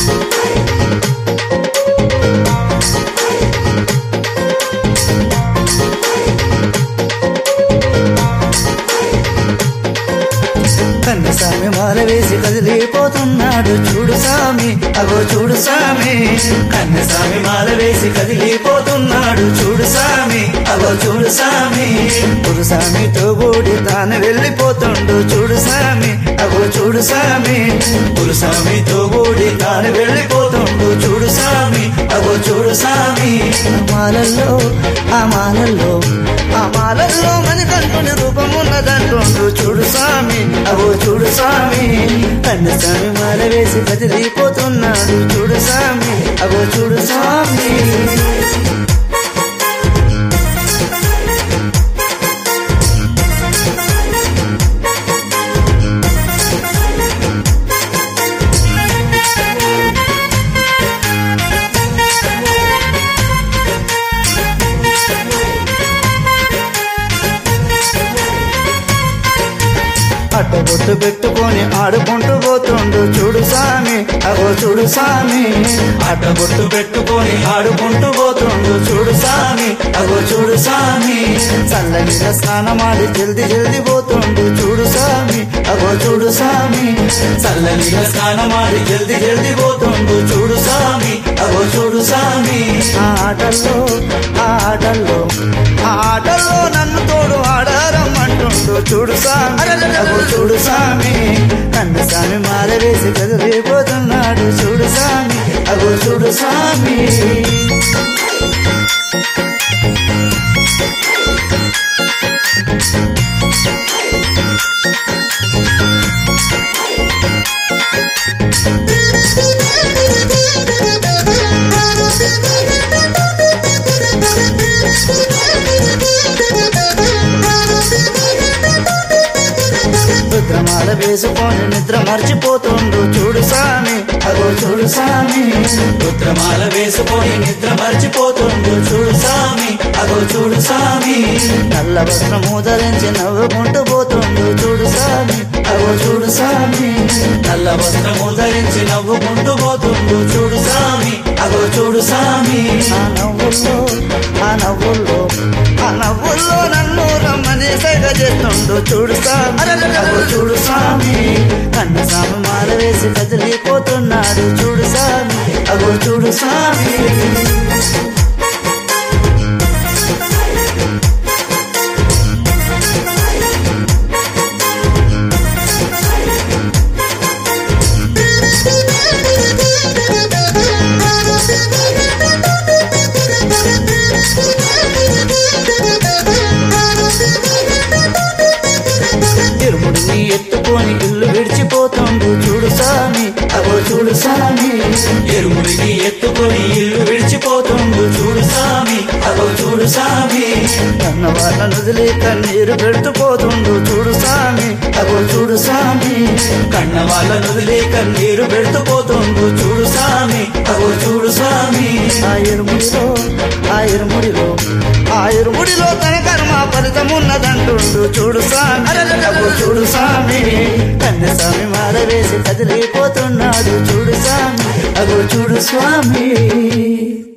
కన్నసామి మాల వేసి కదిలిపోతున్నాడు చూడు సామి అగో చూడు సామి కన్నసామి మాల వేసి కదిలిపోతున్నాడు చూడు సామి అగో చూడు సామి పురుసామితో కూడి తాను వెళ్ళిపోతుండు చూడు సామి అగో చూడు సామి పురుసామితో కూడి తాను వెళ్ళిపోతుండు చూడు సామి అగో చూడు సామి ఆ మాలల్లో ఆ మాలల్లో ఆ మాలల్లో మణికంఠుని రూపం ఉన్నదంటుండు చూడు స్వామి అవో చూడు స్వామి కన్ను స్వామి మాల వేసి కదిలిపోతున్నాడు చూడు స్వామి అవో చూడు స్వామి అట్టబొట్టు పెట్టుకొని ఆడుకుంటూ పోతుండు చూడు సామి అగో చూడు సామి అట్టబొట్టు పెట్టుకొని ఆడుకుంటూ పోతుండు చూడు సామి అగో చూడు సామి చల్ల మీద స్నానమాడి జల్ది జల్ది పోతుండు చూడు సామి అగో చూడు సామి చల్ల మీద స్నానమాడి జల్ది జల్ది పోతుండు చూడు సామి అగో చూడు సామి ఆ ఆటల్లో ఆ ఆటల్లో ఆ ఆటల్లో నన్ను తోడు ఆడారమ్మంటుండు చూడు సామి అగో చూడు సామి కన్ను సామి మాల వేసి కదిలిపోతున్నాడు చూడు సామి అగో చూడు సామి రుద్రమాల వేసుకొని నిద్ర మర్చిపోతుండు చూడు సామి అగో చూడు సామి రుద్రమాల వేసుకొని నిద్ర మర్చిపోతుండు చూడు సామి అగో చూడు సామి నల్ల వస్త్రము ధరించి నవ్వుకుంటూ పోతుండు చూడు సామి అగో చూడు సామి నల్ల వస్త్రము ధరించి నవ్వుకుంటూ పోతుండు చూడు సామి అగో చూడు సామి ఆ నవ్వుల్లో ఆ నవ్వుల్లో ఆ నవ్వుల్లో నన్ను రమ్మని సైగ చేస్తుండు చూడు సామి అగో చూడు స్వామి కన్న స్వామి మాల వేసి కదిలిపోతున్నాడు చూడు స్వామి అగో చూడు స్వామి ఇరుముడిని ఎత్తుకొని ఇల్లు విడిచిపోతుండు చూడు స్వామి అగో చూడు స్వామి ఇరుముడిని ఎత్తుకొని ఇల్లు విడిచిపోతుండు చూడు స్వామి అగో చూడు స్వామి కన్న వాళ్ళ నదిలి కన్నీరు పెడుతూ పోతుండు చూడు స్వామి అగో చూడు స్వామి కన్న వాళ్ళ నదిలి కన్నీరు పెడుతూ పోతుండు చూడు స్వామి అగో చూడు స్వామి ఆ ఇరుముడిలో ఆ ఇరుముడిలో ఆ ఇరుముడిలో తన కర్మ ఫలితం ఉన్నదంటుండు చూడు స్వామి అగో చూడు స్వామి కన్న స్వామి మాల వేసి కదిలిపోతున్నాడు చూడు స్వామి అగో చూడు స్వామి